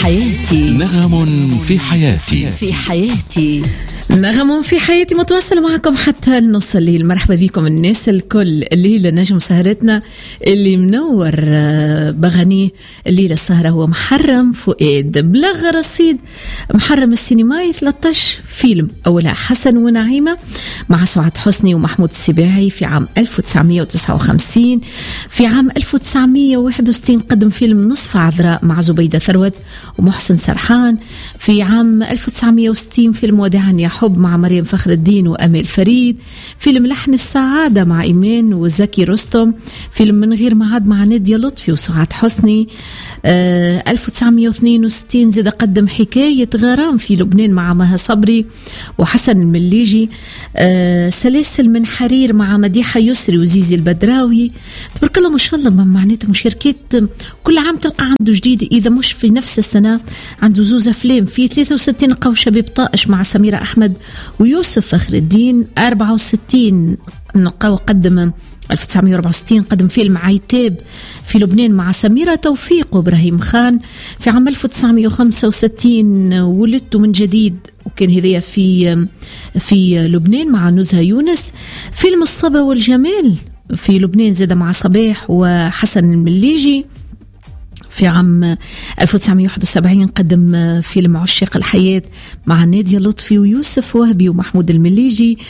حياتي نغم في حياتي في حياتي نغم في حياتي متواصلة معكم حتى النص الليل مرحبا بكم الناس الكل الليلة نجم سهرتنا اللي منور آه، بغنيه الليلة السهرة هو محرم فؤاد بلغ رصيد محرم السينمائي 13 فيلم أولها حسن ونعيمة مع سعاد حسني ومحمود السباعي في عام 1959 في عام 1961 قدم فيلم نصف عذراء مع زبيدة ثروت ومحسن سرحان في عام 1960 فيلم وداعا يا حب مع مريم فخر الدين وأميل فريد فيلم لحن السعادة مع إيمان وزكي رستم فيلم من غير معاد مع نادية لطفي وسعاد حسني آه 1962 زاد قدم حكاية غرام في لبنان مع مها صبري وحسن المليجي آه سلاسل من حرير مع مديحة يسري وزيزي البدراوي تبارك الله ما شاء الله معناتها مشاركات كل عام تلقى عنده جديد إذا مش في نفس السنة عنده زوز أفلام في 63 قو شباب طائش مع سميرة أحمد ويوسف فخر الدين 64 نقاو قدم 1964 قدم فيلم عيتاب في لبنان مع سميرة توفيق وإبراهيم خان في عام 1965 ولدت من جديد وكان هذايا في في لبنان مع نزهة يونس فيلم الصبا والجمال في لبنان زاد مع صباح وحسن المليجي في عام 1971 قدم فيلم عشاق الحياة مع نادية لطفي ويوسف وهبي ومحمود المليجي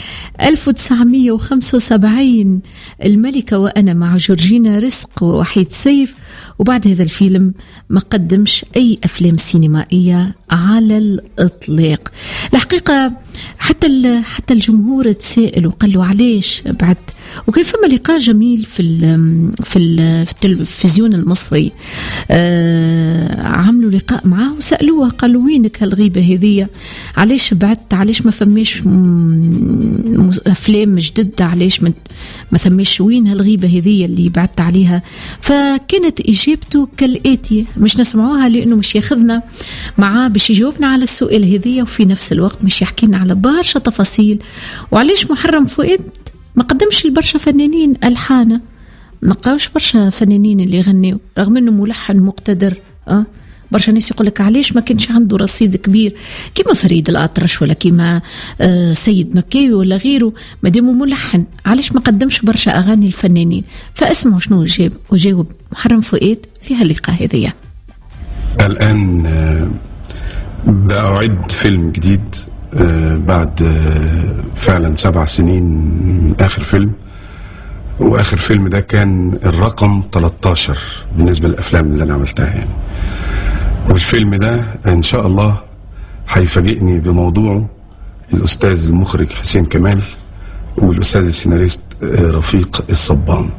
1975 الملكة وأنا مع جورجينا رزق ووحيد سيف وبعد هذا الفيلم ما قدمش أي أفلام سينمائية على الإطلاق الحقيقة حتى حتى الجمهور تساءل وقال له علاش بعد وكان فما لقاء جميل في ال في ال في التلفزيون المصري آه عملوا لقاء معاه وسالوه قالوا وينك هالغيبه هذية علاش بعدت علاش ما فماش افلام جدد علاش ما ثماش وين هالغيبه هذية اللي بعدت عليها فكانت اجابته كالاتي مش نسمعوها لانه مش ياخذنا معاه باش يجاوبنا على السؤال هذية وفي نفس الوقت مش يحكي لنا على برشا تفاصيل وعلاش محرم فؤاد ما قدمش لبرشا فنانين الحانه ما نلقاوش برشا فنانين اللي يغنيو رغم انه ملحن مقتدر اه برشا ناس يقول لك علاش ما كانش عنده رصيد كبير كيما فريد الأطرش ولا كيما آه سيد مكاوي ولا غيره ما دامو ملحن علاش ما قدمش برشا أغاني الفنانين فاسمعوا شنو جاب وجاوب محرم فؤاد في هاللقاء هذيا الآن آه بأعد فيلم جديد آه بعد آه فعلا سبع سنين من آخر فيلم واخر فيلم ده كان الرقم 13 بالنسبه للافلام اللي انا عملتها يعني والفيلم ده ان شاء الله هيفاجئني بموضوعه الاستاذ المخرج حسين كمال والاستاذ السيناريست رفيق الصبان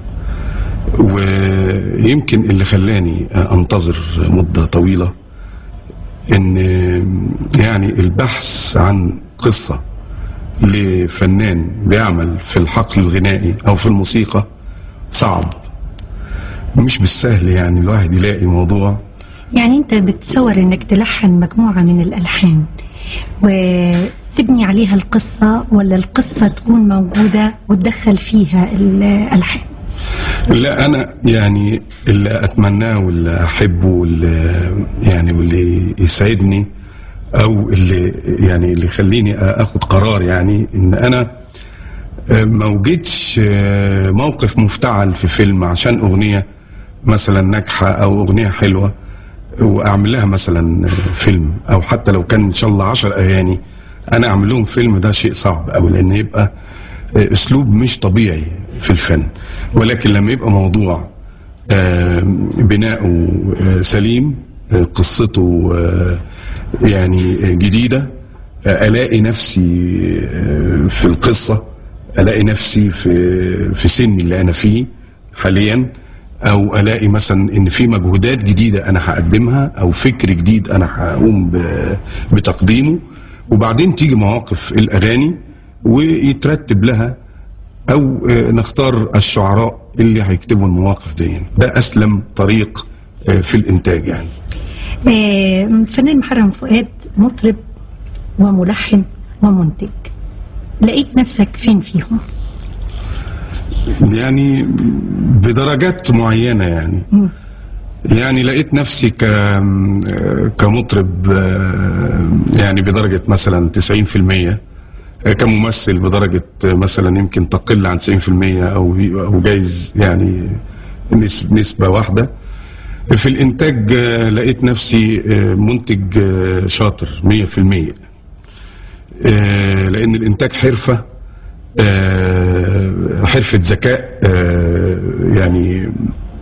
ويمكن اللي خلاني انتظر مده طويله ان يعني البحث عن قصه لفنان بيعمل في الحقل الغنائي او في الموسيقى صعب مش بالسهل يعني الواحد يلاقي موضوع يعني انت بتصور انك تلحن مجموعة من الالحان وتبني عليها القصة ولا القصة تكون موجودة وتدخل فيها الالحان لا انا يعني اللي اتمناه واللي احبه واللي يعني واللي يسعدني او اللي يعني اللي يخليني اخد قرار يعني ان انا ما وجدش موقف مفتعل في فيلم عشان اغنيه مثلا ناجحه او اغنيه حلوه واعمل لها مثلا فيلم او حتى لو كان ان شاء الله 10 اغاني انا اعمل لهم فيلم ده شيء صعب قوي لان يبقى اسلوب مش طبيعي في الفن ولكن لما يبقى موضوع بناؤه سليم قصته يعني جديدة ألاقي نفسي في القصة ألاقي نفسي في في سني اللي أنا فيه حاليا أو ألاقي مثلا إن في مجهودات جديدة أنا هقدمها أو فكر جديد أنا هقوم بتقديمه وبعدين تيجي مواقف الأغاني ويترتب لها أو نختار الشعراء اللي هيكتبوا المواقف دي ده أسلم طريق في الإنتاج يعني فنان محرم فؤاد مطرب وملحن ومنتج لقيت نفسك فين فيهم يعني بدرجات معينة يعني يعني لقيت نفسي ك كمطرب آه، يعني بدرجة مثلا 90% آه، كممثل بدرجة آه، مثلا يمكن تقل عن 90% أو أو جايز يعني نس- نسبة واحدة في الإنتاج آه، لقيت نفسي آه، منتج آه، شاطر 100% آه، لأن الإنتاج حرفة آه، حرفة ذكاء آه، يعني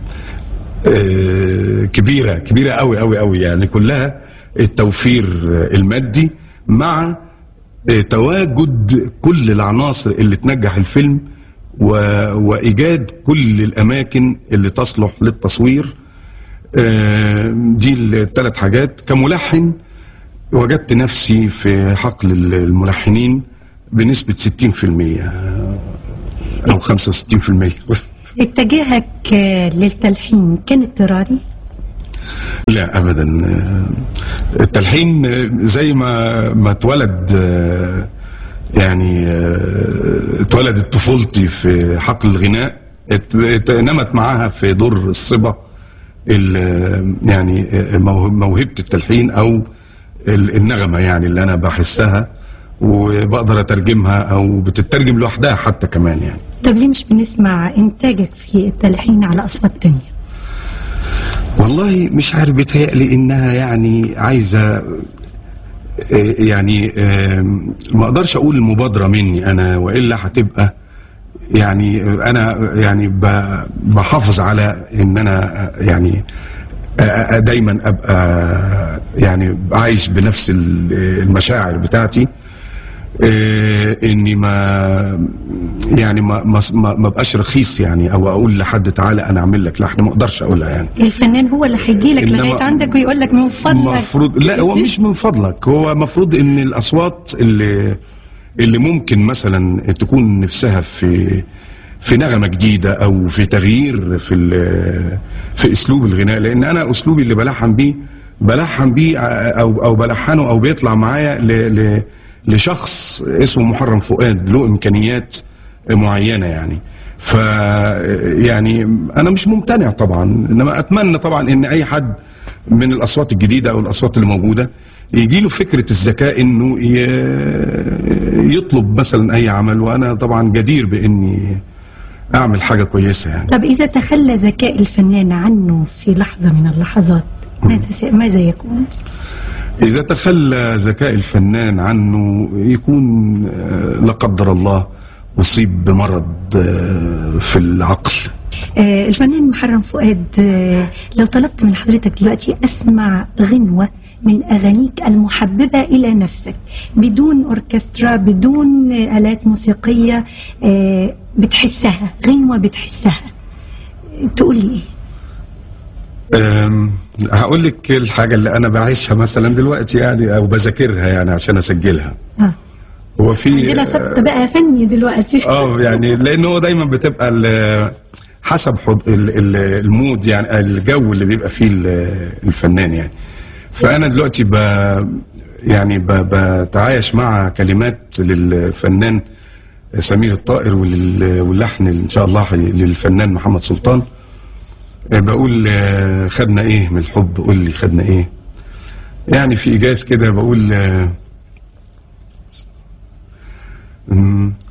آه، كبيره كبيره قوي قوي قوي يعني كلها التوفير المادي مع آه، تواجد كل العناصر اللي تنجح الفيلم و... وايجاد كل الاماكن اللي تصلح للتصوير آه، دي الثلاث حاجات كملحن وجدت نفسي في حقل الملحنين بنسبة 60% أو 65% اتجاهك آه، للتلحين كان اضطراري لا ابدا آه، التلحين آه، زي ما ما اتولد آه، يعني آه، اتولدت طفولتي في حقل الغناء ات- ات- نمت معاها في دور الصبا ال- يعني آه، موهب- موهبه التلحين او ال- النغمه يعني اللي انا بحسها وبقدر اترجمها او بتترجم لوحدها حتى كمان يعني طب ليه مش بنسمع انتاجك في التلحين على اصوات تانية والله مش عارف بيتهيألي انها يعني عايزه آه، يعني آه، ما اقدرش اقول المبادره مني انا والا هتبقى يعني آه، انا يعني ب- بحافظ على ان انا آه، يعني آه، آه، دايما ابقى يعني عايش بنفس ال- المشاعر بتاعتي آه، اني ما يعني ما ما ما ما بقاش رخيص يعني او اقول لحد تعالى انا اعمل لك لحن ما اقدرش اقولها يعني الفنان هو اللي هيجي لك إنما- لغايه عندك ويقول لك من فضلك مفروض لا هو مش من فضلك هو مفروض ان الاصوات اللي اللي ممكن مثلا تكون نفسها في في نغمه جديده او في تغيير في ال- في اسلوب الغناء لان انا اسلوبي اللي بلحن بيه بلحن بيه او او بلحنه او بيطلع معايا ل- ل- لشخص اسمه محرم فؤاد له امكانيات معينه يعني ف يعني انا مش ممتنع طبعا انما اتمنى طبعا ان اي حد من الاصوات الجديده او الاصوات اللي موجوده يجي له فكره الذكاء انه ي- يطلب مثلا اي عمل وانا طبعا جدير باني اعمل حاجه كويسه يعني طب اذا تخلى ذكاء الفنان عنه في لحظه من اللحظات ماذا س- ماذا يكون؟ اذا تخلى ذكاء الفنان عنه يكون آه، لا قدر الله اصيب بمرض آه، في العقل آه، الفنان محرم فؤاد آه، لو طلبت من حضرتك دلوقتي اسمع غنوة من أغانيك المحببة إلى نفسك بدون أوركسترا بدون آه، آلات موسيقية آه، بتحسها غنوة بتحسها تقول لي إيه؟ أم، هقول لك الحاجه اللي انا بعيشها مثلا دلوقتي يعني او بذاكرها يعني عشان اسجلها آه. هو في عندنا سبت بقى فني دلوقتي اه يعني لان هو دايما بتبقى ال- حسب حض- ال- ال- المود يعني الجو اللي بيبقى فيه ال- الفنان يعني فانا دلوقتي ب يعني ب- بتعايش مع كلمات للفنان سمير الطائر ولل- واللحن ان شاء الله للفنان محمد سلطان بقول آه، خدنا ايه من الحب قول لي خدنا ايه يعني في ايجاز كده بقول آه، مم،